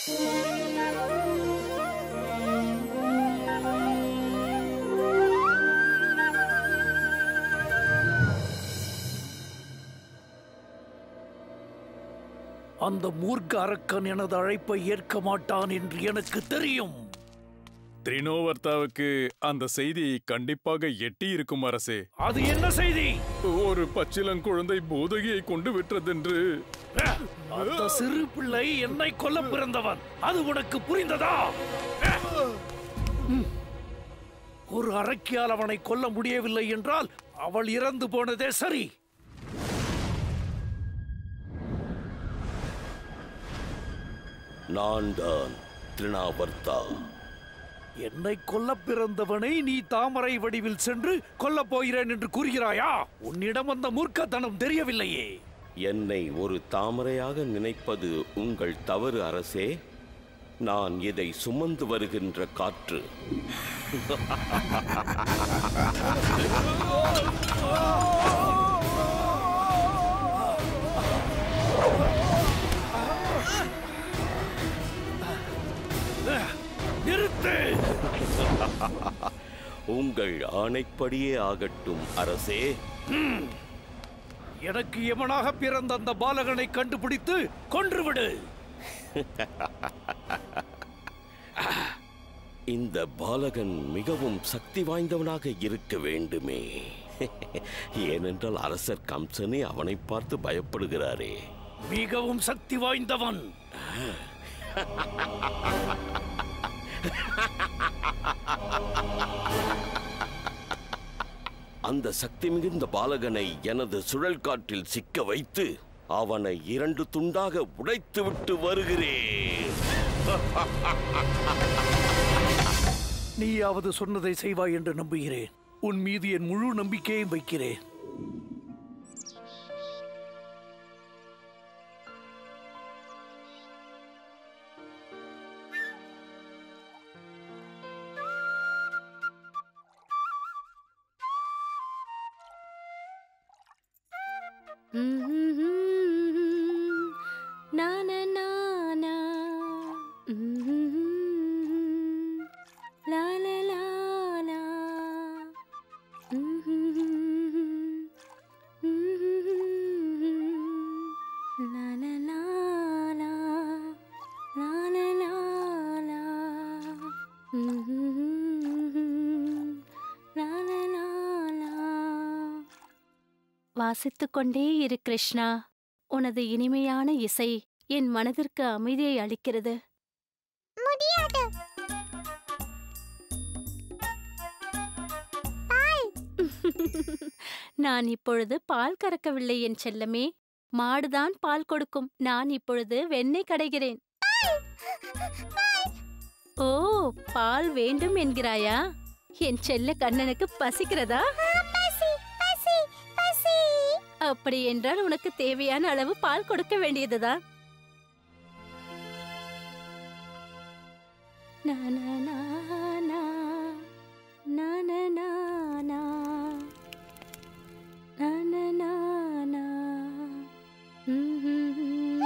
அந்த மூர்க்க அரக்கன் எனது அழைப்பை ஏற்க மாட்டான் என்று எனக்கு தெரியும் திரினோவர்த்தாவுக்கு அந்த செய்தி கண்டிப்பாக எட்டி இருக்கும் அரசே அது என்ன செய்தி ஒரு பச்சிலங்குழந்தை போதகியை கொண்டு விட்டதென்று அந்த சிறு பிள்ளை என்னை கொல்ல பிறந்தவன் அது உனக்கு புரிந்ததா ம். ஒரு அரக்கியால் அவனை கொல்ல முடியவில்லை என்றால் அவள் இறந்து போனதே சரி நான் தான் திருநாவர்த்தா என்னை கொல்ல பிறந்தவனை நீ தாமரை வடிவில் சென்று கொல்லப் போகிறேன் என்று கூறுகிறாயா உன்னிடம் அந்த மூர்க்கத்தனம் தெரியவில்லையே என்னை ஒரு தாமரையாக நினைப்பது உங்கள் தவறு அரசே நான் இதை சுமந்து வருகின்ற காற்று நிறுத்து உங்கள் ஆணைப்படியே ஆகட்டும் அரசே எனக்கு எவனாக பிறந்த அந்த பாலகனை கண்டுபிடித்து கொன்றுவிடு இந்த பாலகன் மிகவும் சக்தி வாய்ந்தவனாக இருக்க வேண்டுமே ஏனென்றால் அரசர் கம்சனே அவனை பார்த்து பயப்படுகிறாரே மிகவும் சக்தி வாய்ந்தவன் அந்த சக்தி மிகுந்த பாலகனை எனது சுழல் காற்றில் சிக்க வைத்து அவனை இரண்டு துண்டாக உடைத்துவிட்டு வருகிறேன் நீயாவது சொன்னதை செய்வாய் என்று நம்புகிறேன் உன் மீது என் முழு நம்பிக்கையும் வைக்கிறேன் Na na na na. Mm-hmm. La la la la. Mm-hmm. Mm-hmm. La la la la. La la la la. Mm-hmm. La la la la. வாசித்துக் கொண்டே இரு கிருஷ்ணா உனது இனிமையான இசை என் மனதிற்கு அமைதியை அளிக்கிறது முடியாது பால் நான் இப்பொழுது பால் கறக்கவில்லை என் செல்லமே மாடுதான் பால் கொடுக்கும் நான் இப்பொழுது வெண்ணெய் கடைகிறேன் ஓ பால் வேண்டும் என்கிறாயா என் செல்ல கண்ணனுக்கு பசிக்கிறதா பசி பசி பசி அப்படி என்றால் உனக்கு தேவையான அளவு பால் கொடுக்க வேண்டியதுதான் நா, நா, நா, நா. நா, நா, நா, நா. நா, நா, நா, நா. ம்ஹும்.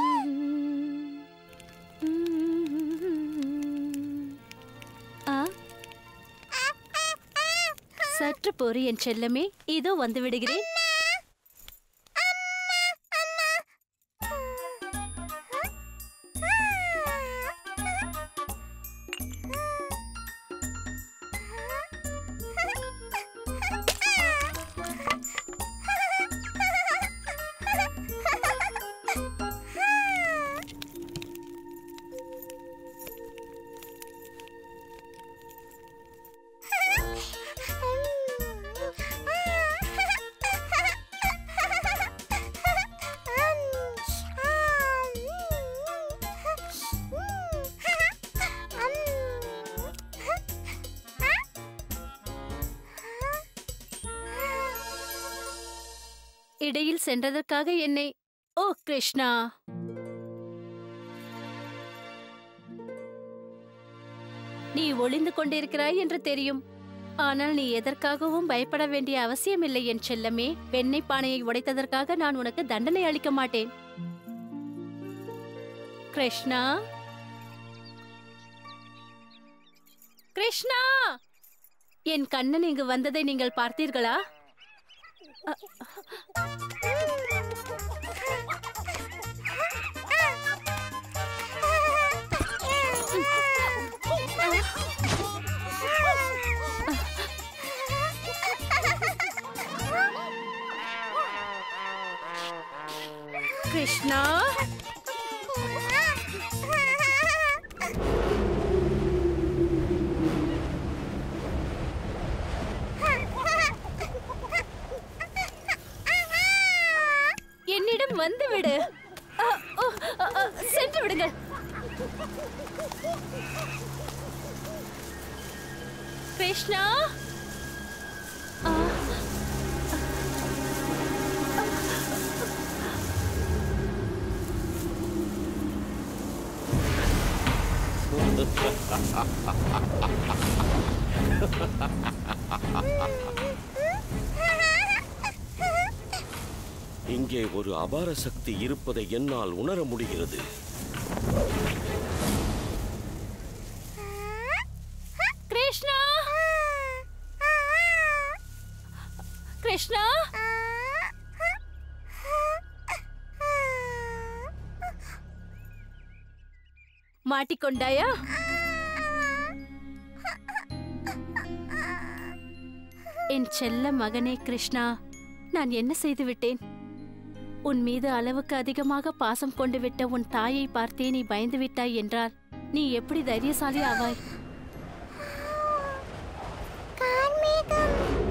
ம்ஹும். ஆ சற்று பொறு என் செல்லமே இதோ வந்து விடுகிறேன் இடையில் சென்றதற்காக என்னை ஓ கிருஷ்ணா நீ ஒளிந்து கொண்டிருக்கிறாய் என்று தெரியும் ஆனால் நீ எதற்காகவும் பயப்பட வேண்டிய அவசியமில்லை என் செல்லமே வெண்ணெய் பானையை உடைத்ததற்காக நான் உனக்கு தண்டனை அளிக்க மாட்டேன் கிருஷ்ணா கிருஷ்ணா என் கண்ணன் இங்கு வந்ததை நீங்கள் பார்த்தீர்களா கிருஷ்ணா என்னிடம் வந்து விடு அ, ஓ, அ, அ, சென்று விடுங்கள் கிருஷ்ணா ஆ. இங்கே ஒரு அபார சக்தி இருப்பதை என்னால் உணர முடிகிறது கிருஷ்ணா கிருஷ்ணா மாட்டிக்கொண்டாயா என் செல்ல மகனே கிருஷ்ணா நான் என்ன செய்து விட்டேன் உன் மீது அளவுக்கு அதிகமாக பாசம் கொண்டு விட்ட உன் தாயை பார்த்தே நீ பயந்து விட்டாய் என்றால் நீ எப்படி தைரியசாலி ஆவாய் கார்மேகம்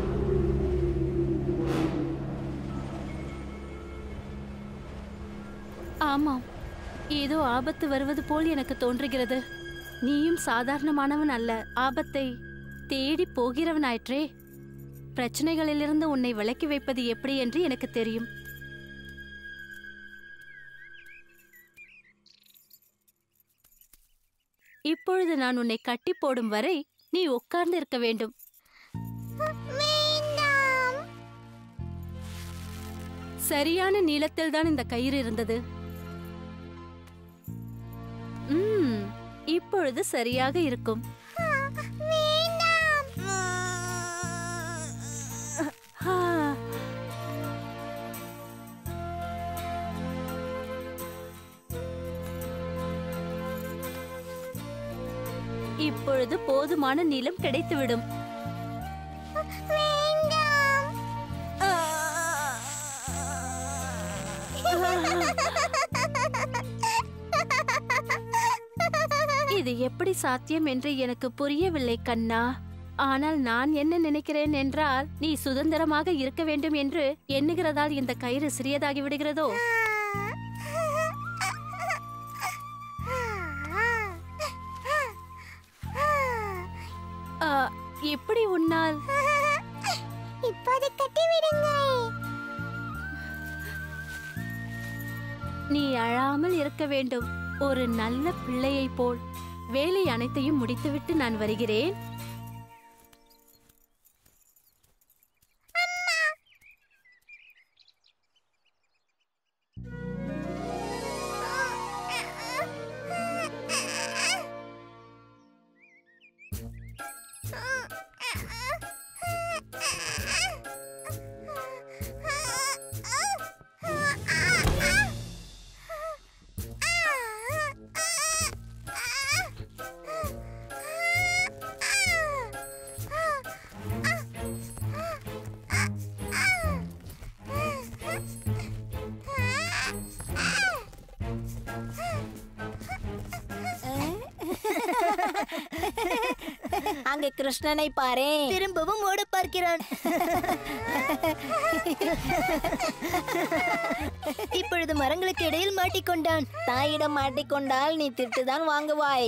ஆமாம் ஏதோ ஆபத்து வருவது போல் எனக்கு தோன்றுகிறது நீயும் சாதாரணமானவன் அல்ல ஆபத்தை தேடி போகிறவனாயிற்றே பிரச்சனைகளிலிருந்து உன்னை விலக்கி வைப்பது எப்படி என்று எனக்கு தெரியும் இப்பொழுது நான் உன்னை கட்டி போடும் வரை நீ உட்கார்ந்து இருக்க வேண்டும் வேண்டாம் சரியான நீளத்தில் தான் இந்த கயிறு இருந்தது ம், இப்பொழுது சரியாக இருக்கும் வேண்டாம் ஆ. இப்பொழுது போதுமான நீளம் கிடைத்துவிடும் வேண்டாம் இது எப்படி சாத்தியம் என்று எனக்கு புரியவில்லை கண்ணா ஆனால் நான் என்ன நினைக்கிறேன் என்றால் நீ சுதந்திரமாக இருக்க வேண்டும் என்று எண்ணுகிறதால் இந்த கயிறு சிறியதாகி விடுகிறதோ ஆ, எப்படி உன்னால் இப்போது கட்டி விடுங்கள் நீ அழாமல் இருக்க வேண்டும் ஒரு நல்ல பிள்ளையைப் போல் வேலை அனைத்தையும் முடித்துவிட்டு நான் வருகிறேன் அங்கே கிருஷ்ணனை பாரே திரும்பவும் ஓட பார்க்கிறான் இப்பொழுது மரங்களுக்கு இடையில் மாட்டிக்கொண்டான் தாயிடம் மாட்டிக்கொண்டால் நீ திட்டுதான் வாங்குவாய்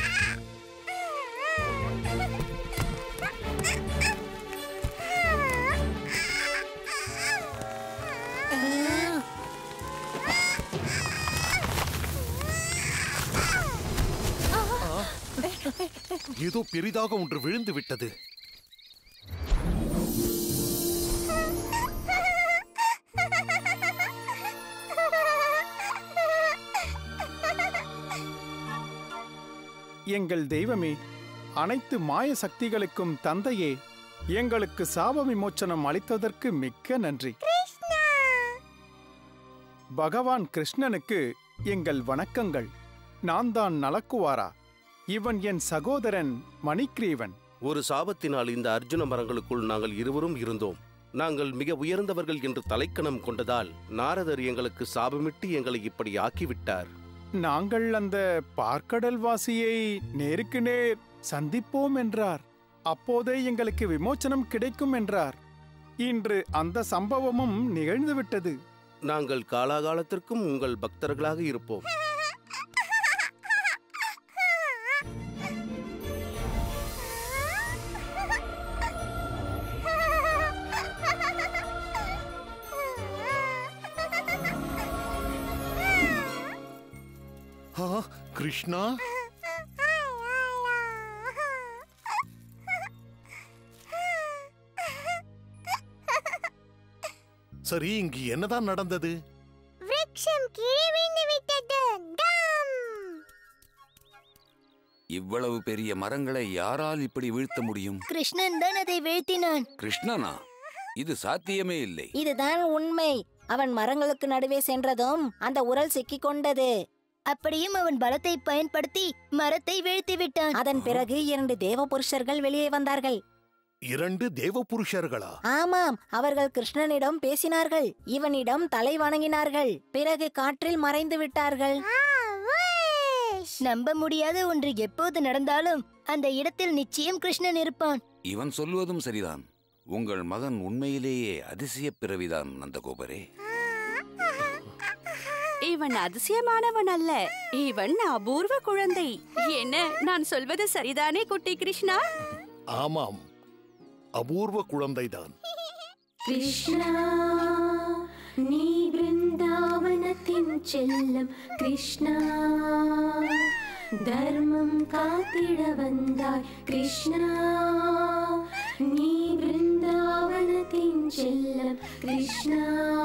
ஏதோ பெரிதாக ஒன்று விழுந்து விட்டது எங்கள் தெய்வமே அனைத்து மாய சக்திகளுக்கும் தந்தையே எங்களுக்கு சாப விமோச்சனம் அளித்ததற்கு மிக்க நன்றி கிருஷ்ணா பகவான் கிருஷ்ணனுக்கு எங்கள் வணக்கங்கள் நான் தான் நலக்குவாரா இவன் என் சகோதரன் மணிக்ரீவன் ஒரு சாபத்தினால் இந்த அர்ஜுன மரங்களுக்குள் நாங்கள் இருவரும் இருந்தோம் நாங்கள் மிக உயர்ந்தவர்கள் என்று தலைக்கணம் கொண்டதால் நாரதர் எங்களுக்கு சாபமிட்டு எங்களை இப்படி ஆக்கிவிட்டார் நாங்கள் அந்த பார்க்கடல் வாசியை நேருக்கு நேர் சந்திப்போம் என்றார் அப்போதே எங்களுக்கு விமோச்சனம் கிடைக்கும் என்றார் இன்று அந்த சம்பவமும் நிகழ்ந்துவிட்டது நாங்கள் காலாகாலத்திற்கும் உங்கள் பக்தர்களாக இருப்போம் ஆ, கிருஷ்ணா சரி இங்கு என்னதான் நடந்தது விருட்சம் கீழே விழுந்து விட்டது டாம் இவ்வளவு பெரிய மரங்களை யாரால் இப்படி வீழ்த்த முடியும் கிருஷ்ணன் தான் அதை வீழ்த்தினான் கிருஷ்ணனா இது சாத்தியமே இல்லை இதுதான் உண்மை அவன் மரங்களுக்கு நடுவே சென்றதும் அந்த உரல் சிக்கிக் கொண்டது அப்படியும் அவன் பலத்தை பயன்படுத்தி மரத்தை வீழ்த்தி விட்டான் அதன் பிறகு இரண்டு தேவ புருஷர்கள் வெளியே வந்தார்கள் இரண்டு தேவ புருஷர்களா ஆமாம் அவர்கள் கிருஷ்ணனிடம் பேசினார்கள் இவனிடம் தலை வணங்கினார்கள் பிறகு காற்றில் மறைந்து விட்டார்கள் நம்ப முடியாத ஒன்று எப்போது நடந்தாலும் அந்த இடத்தில் நிச்சயம் கிருஷ்ணன் இருப்பான் இவன் சொல்வதும் சரிதான் உங்கள் மகன் உண்மையிலேயே அதிசய பிறவிதான் நந்தகோபரே இவன் அதிசயமானவன் அல்ல இவன் அபூர்வ குழந்தை என்ன நான் சொல்வது சரிதானே குட்டி கிருஷ்ணா ஆமாம் அபூர்வ குழந்தைதான் கிருஷ்ணா நீ பிருந்தாவனத்தின் செல்லம் கிருஷ்ணா தர்மம் காத்திட வந்தாய் கிருஷ்ணா நீ பிருந்தாவனத்தின் செல்லம் கிருஷ்ணா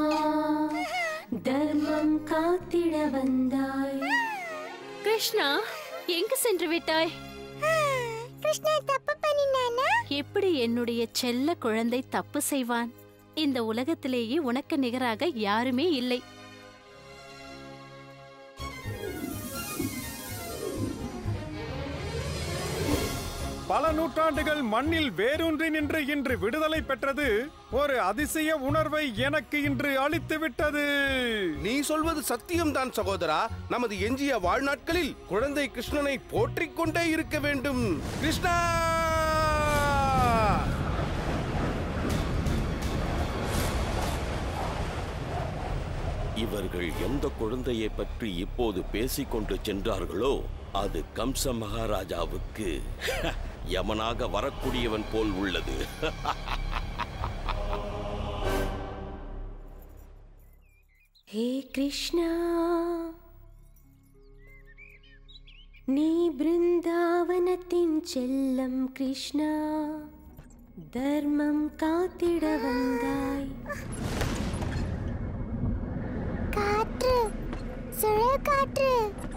தர்மம் காத்திட வந்தாய் கிருஷ்ணா எங்கு சென்று விட்டாய் கிருஷ்ணா தப்பு பண்ணினானா எப்படி என்னுடைய செல்ல குழந்தை தப்பு செய்வான் இந்த உலகத்திலேயே உனக்கு நிகராக யாருமே இல்லை பல நூற்றாண்டுகள் மண்ணில் வேரூன்றி நின்று இன்று விடுதலை பெற்றது ஒரு அதிசய உணர்வை எனக்கு இன்று அளித்து விட்டது நீ சொல்வது சத்தியம்தான் சகோதரா நமது எஞ்சிய வாழ்நாட்களில் குழந்தை கிருஷ்ணனை போற்றிக் கொண்டே இருக்க வேண்டும் கிருஷ்ணா இவர்கள் எந்த குழந்தையை பற்றி இப்போது பேசிக்கொண்டு சென்றார்களோ அது கம்ச மகாராஜாவுக்கு யமனாக வரக்கூடியவன் போல் உள்ளது ஹே கிருஷ்ணா நீ பிருந்தாவனத்தின் செல்லம் கிருஷ்ணா தர்மம் காத்திட வந்தாய் காற்று சுழல் காற்று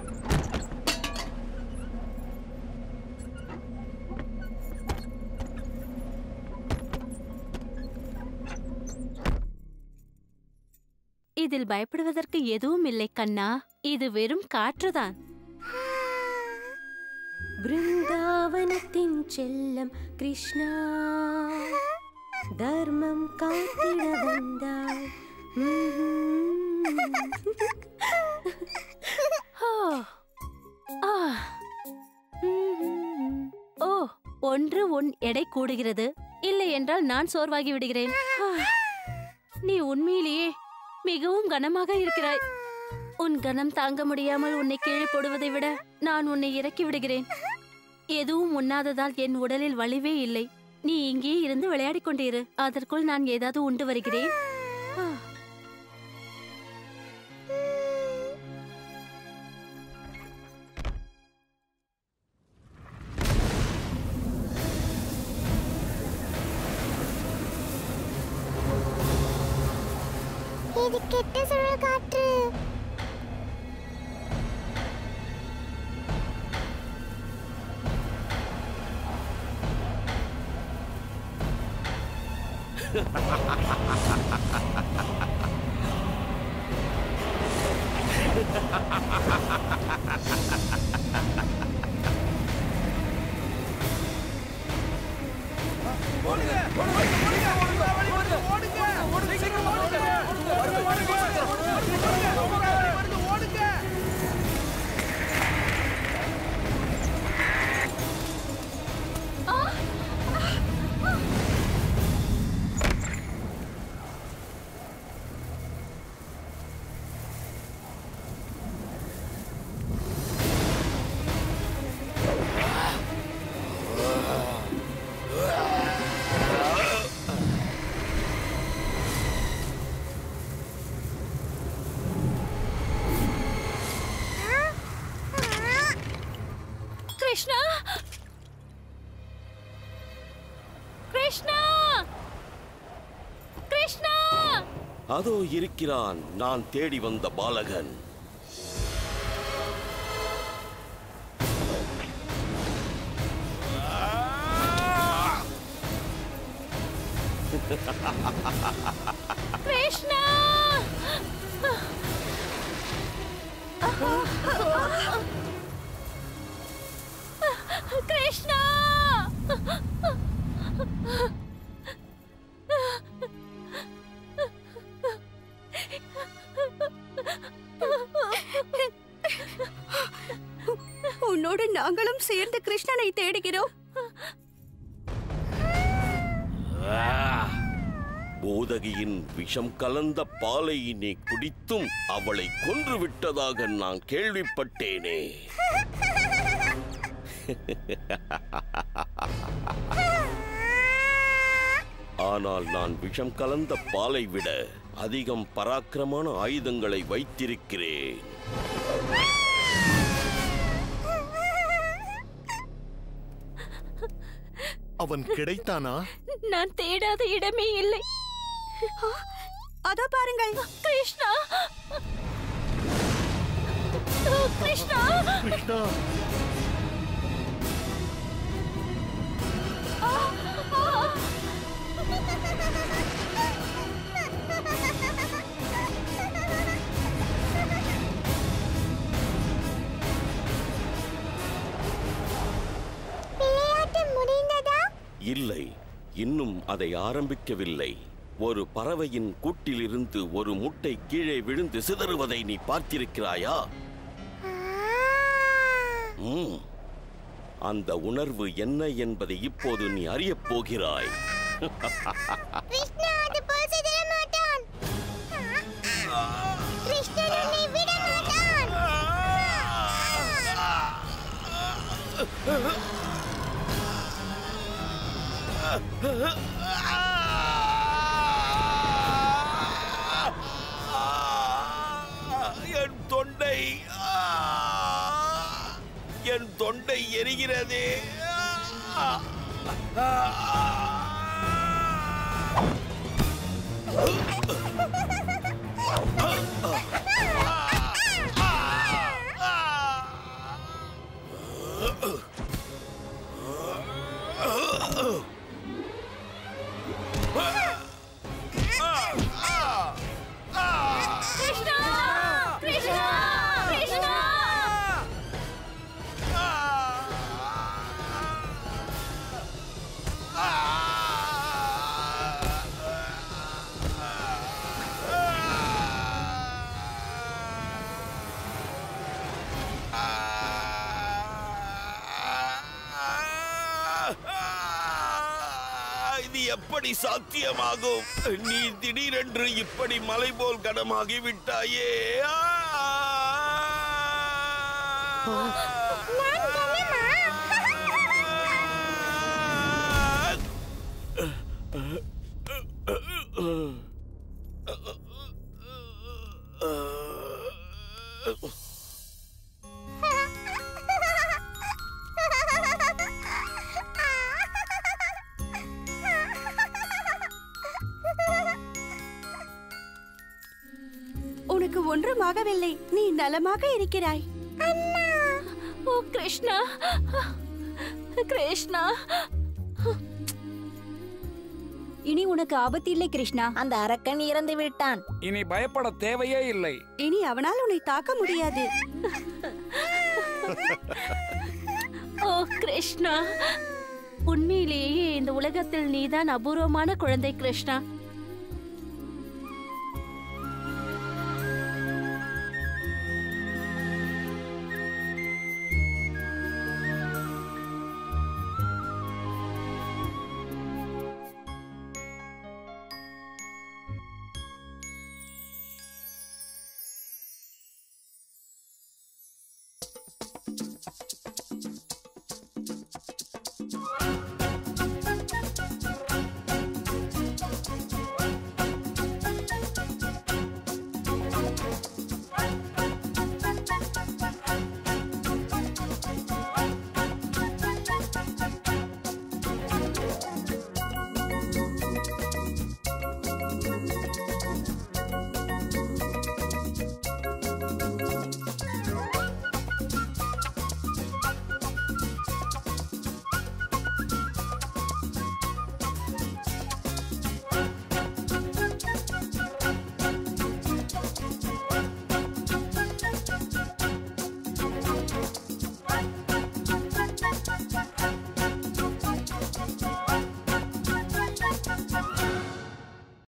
இதில் பயப்படுவதற்கு எதுவும் இல்லை கண்ணா இது வெறும் காற்றுதான் பிருந்தாவனத்தின் செல்லம் கிருஷ்ணா தர்மம் காத்திட வந்தாய் ஓ ஆ. ம்ஹும். ஓ ஒன்று உன் எடை கூடுகிறது இல்லை என்றால் நான் சோர்வாகி விடுகிறேன் ஆ. நீ உண்மையிலேயே மிகவும் கனமாக இருக்கிறாய் உன் கனம் தாங்க முடியாமல் உன்னை கீழே போடுவதை விட நான் உன்னை இறக்கி விடுகிறேன் எதுவும் உண்ணாததால் என் உடலில் வலிவே இல்லை நீ இங்கே இருந்து விளையாடிக் கொண்டிரு அதற்குள் நான் ஏதாவது உண்டு வருகிறேன் ஆ. இது கெட்ட சுழல் காற்று கிருஷ்ணா கிருஷ்ணா கிருஷ்ணா அதோ இருக்கிறான் நான் தேடி வந்த பாலகன் கிருஷ்ணா கிருஷ்ணா உன்னோடு நாங்களும் சேர்ந்து கிருஷ்ணனை தேடுகிறோம் பூதகியின் விஷம் கலந்த பாலை நீ குடித்தும் அவளை கொன்று விட்டதாக நான் கேள்விப்பட்டேனே ஆனால் நான் விஷம் கலந்த பாலை விட அதிகம் பராக்கிரமான ஆயுதங்களை வைத்திருக்கிறேன் அவன் கிடைத்தானா நான் தேடாத இடமே இல்லை அதோ பாருங்கள் கிருஷ்ணா கிருஷ்ணா கிருஷ்ணா விளையாட்டு முடிந்ததா இல்லை இன்னும் அதை ஆரம்பிக்கவில்லை ஒரு பறவையின் கூட்டிலிருந்து ஒரு முட்டை கீழே விழுந்து சிதறுவதை நீ பார்த்திருக்கிறாயா ம். அந்த உணர்வு என்ன என்பதை இப்போது நீ அறியப் போகிறாய் கிருஷ்ணா அது போல் சிதற மாட்டான் கிருஷ்ணன் உன்னை விட மாட்டான் என் தொண்டை என் தொண்டை எரிகிறதே கிருஷ்ணா கிருஷ்ணா கிருஷ்ணா இது எப்படி சாத்தியமாகும் நீ திடீரென்று இப்படி மலை போல் கனமாகி விட்டாயே ஆ! உனக்கு ஒன்றும் ஆகவில்லை நீ நலமாக இருக்கிறாய் ஓ கிருஷ்ணா கிருஷ்ணா இனி உனக்கு ஆபத்து இல்லை கிருஷ்ணா அந்த அரக்கன் இறந்து விட்டான் இனி பயப்பட தேவையே இல்லை இனி அவனால் உன்னை தாக்க முடியாது ஓ கிருஷ்ணா உண்மையிலேயே இந்த உலகத்தில் நீதான் அபூர்வமான குழந்தை கிருஷ்ணா